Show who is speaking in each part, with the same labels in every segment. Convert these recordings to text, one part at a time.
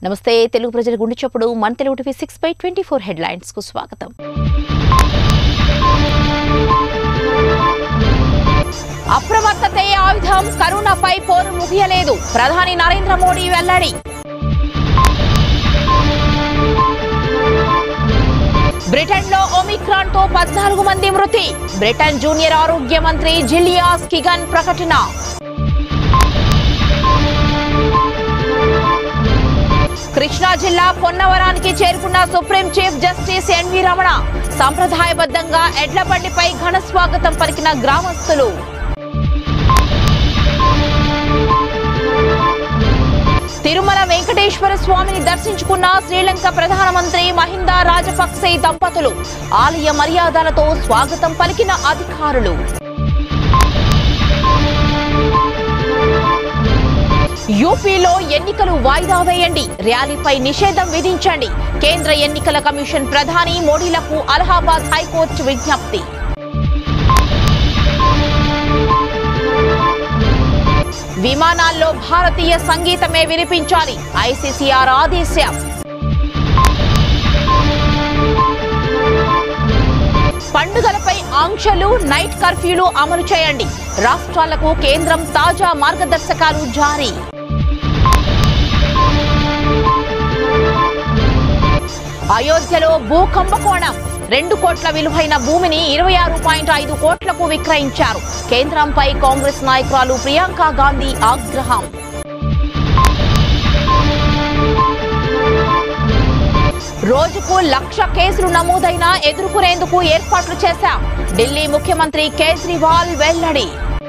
Speaker 1: నమస్తే తెలుగు ప్రజల గుండె చప్పుడు మన Telugu TV six by twenty four headlines కు స్వాగతం అప్రమత్తతే ఆయుధం కరోనాపై పోరు ముగియలేదు ప్రధాని నరేంద్ర మోడీ వెల్లడి బ్రిటన్ లో ఒమిక్రాన్ తో పద్నాలుగు మంది మృతి బ్రిటన్ జూనియర్ ఆరోగ్య మంత్రి జిలియాస్ కిగన్ ప్రకటన కృష్ణా జిల్లా పొన్నవరానికి చేరుకున్న supreme chief justice NV Ramana సంప్రదాయబద్ధంగా ఎడ్ల బండిపై ఘన స్వాగతం పలికిన గ్రామస్తులు తిరుమల వెంకటేశ్వర స్వామిని దర్శించుకున్న శ్రీలంక ప్రధానమంత్రి మహిందా రాజపక్సే దంపతులు ఆలయ మర్యాదలతో స్వాగతం పలికిన అధికారులు యూపీలో ఎన్నికలు వాయిదా వేయండి ర్యాలీపై నిషేధం విధించండి కేంద్ర ఎన్నికల కమిషన్ ప్రధాని మోడీలకు అలహాబాద్ హైకోర్టు విజ్ఞప్తి విమానాల్లో భారతీయ సంగీతమే వినిపించాలి ఐసీసీఆర్ ఆదేశం పండుగలపై ఆంక్షలు నైట్ కర్ఫ్యూలు అమలు చేయండి రాష్ట్రాలకు కేంద్రం తాజా మార్గదర్శకాలు జారీ అయోధ్యలో భూ కుంభకోణం రెండు కోట్ల విలువైన భూమిని ఇరవై ఆరు పాయింట్ ఐదు కోట్లకు విక్రయించారు కేంద్రంపై కాంగ్రెస్ నాయకురాలు ప్రియాంక గాంధీ ఆగ్రహం రోజుకు లక్ష కేసులు నమోదైనా ఎదుర్కొనేందుకు ఏర్పాట్లు చేశాం ఢిల్లీ ముఖ్యమంత్రి కేజ్రీవాల్ వెల్లడి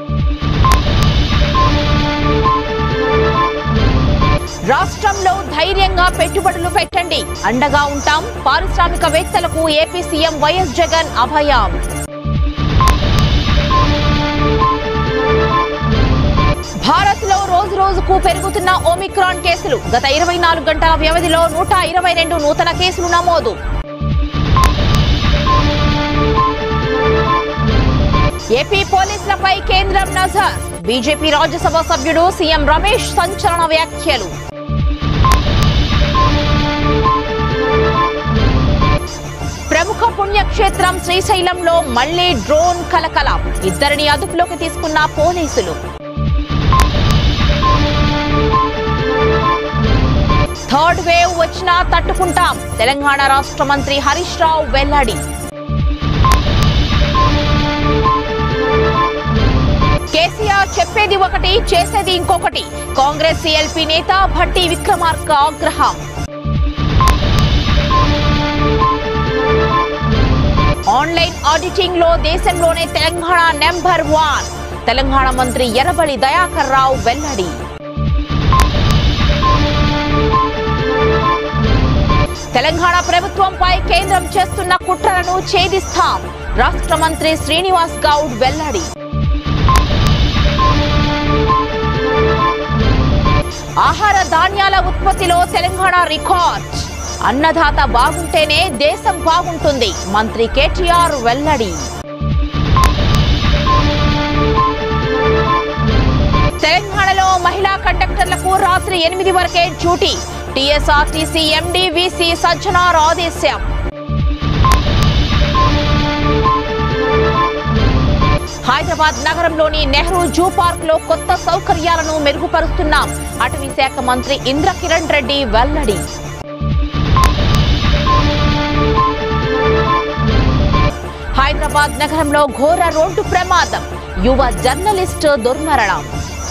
Speaker 1: రాష్ట్రంలో ధైర్యంగా పెట్టుబడులు పెట్టండి అండగా ఉంటాం పారిశ్రామికవేత్తలకు ఏపీ సీఎం వైఎస్ జగన్ అభయం భారత్ లో రోజు రోజుకు పెరుగుతున్న ఓమిక్రాన్ కేసులు గత ఇరవై నాలుగు గంటల వ్యవధిలో నూట ఇరవై రెండు నూతన కేసులు నమోదు ఏపీ పోలీసులపై కేంద్రం నజర్ బీజేపీ రాజ్యసభ సభ్యుడు సీఎం రమేష్ సంచలన వ్యాఖ్యలు ప్రముఖ పుణ్యక్షేత్రం శ్రీశైలంలో మళ్లీ డ్రోన్ కలకలం ఇద్దరిని అదుపులోకి తీసుకున్న పోలీసులు థర్డ్ వేవ్ వచ్చినా తట్టుకుంటాం తెలంగాణ రాష్ట్ర మంత్రి హరీష్ రావు వెల్లడి కేసీఆర్ చెప్పేది ఒకటి చేసేది ఇంకొకటి కాంగ్రెస్ సిఎల్పి నేత భట్టి విక్రమార్క ఆగ్రహం ఆన్లైన్ ఆడిటింగ్ లో దేశంలోనే తెలంగాణ నెంబర్ వన్ తెలంగాణ మంత్రి ఎర్రబడి దయాకర్ రావు వెల్లడి తెలంగాణ ప్రభుత్వంపై కేంద్రం చేస్తున్న కుట్రలను ఛేదిస్తాం రాష్ట్ర మంత్రి శ్రీనివాస్ గౌడ్ వెల్లడి ఆహార ధాన్యాల ఉత్పత్తిలో తెలంగాణ రికార్డ్ అన్నదాత బాగుంటేనే దేశం బాగుంటుంది మంత్రి కేటీఆర్ వెల్లడి తెలంగాణలో మహిళా కండక్టర్లకు రాత్రి ఎనిమిది వరకే duty TSRTC MD VC Sajjanar ఆదేశం హైదరాబాద్ నగరంలోని నెహ్రూ జూ పార్క్ లో కొత్త సౌకర్యాలను మెరుగుపరుస్తున్నాం అటవీ శాఖ మంత్రి ఇంద్రకిరణ్ రెడ్డి వెల్లడి హైదరాబాద్ నగరంలో ఘోర రోడ్డు ప్రమాదం యువ జర్నలిస్ట్ దుర్మరణం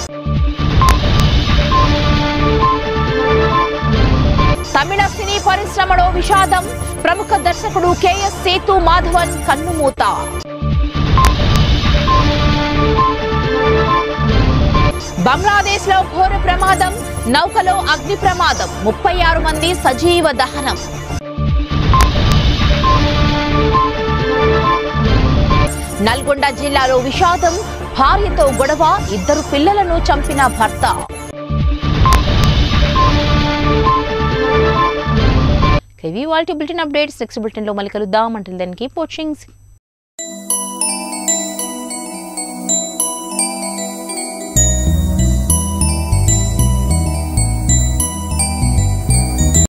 Speaker 1: తమిళ సినీ పరిశ్రమలో విషాదం ప్రముఖ దర్శకుడు కెఎస్ సేతు మాధవన్ కన్నుమూత బంగ్లాదేశ్ లో ఘోర ప్రమాదం నౌకలో అగ్ని ప్రమాదం ముప్పై ఆరు మంది సజీవ దహనం నల్గొండ జిల్లాలో విషాదం భార్యతో గొడవ ఇద్దరు పిల్లలను చంపిన భర్త ఇవి వాళ్ళ బులెటిన్ అప్డేట్స్ నెక్స్ట్ బులెటిన్ లో మళ్ళీ కలుద్దాం అంటే దానికి కోచింగ్